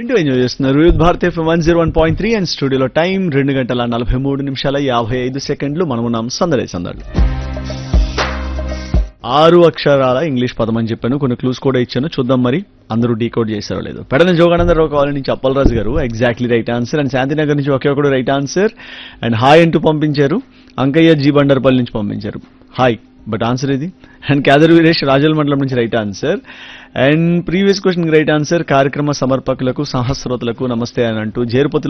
వింటూ ఎంజాయ్ చేస్తున్నారు Vividh Bharat F one zero one point three and స్టూడియోలో టైం రెండు గంటల నలభై మూడు నిమిషాల యాభై ఐదు సెకండ్లు మనం ఉన్నాం సందడి సందడి ఆరు అక్షరాల ఇంగ్లీష్ పదం అని చెప్పాను కొన్ని క్లూస్ కూడా ఇచ్చాను చూద్దాం మరి అందరూ డీకోడ్ చేశారో లేదో పెడన జోగానందరావు కాలనీ నుంచి Appalaraju garu exactly right answer and Shantinagar నుంచి ఒకే ఒకడు రైట్ ఆన్సర్ అండ్ హాయ్ అంటూ పంపించారు అంకయ్య జీ బండర్పల్లి నుంచి పంపించారు హాయ్ బట్ ఆన్సర్ ఇది అండ్ కేదర్ వీరేష్ రాజల్ మండలం నుంచి right answer and previous question right answer కార్యక్రమ సమర్పకులకు సహస్రోతులకు నమస్తే అని అంటూ జేరుపతి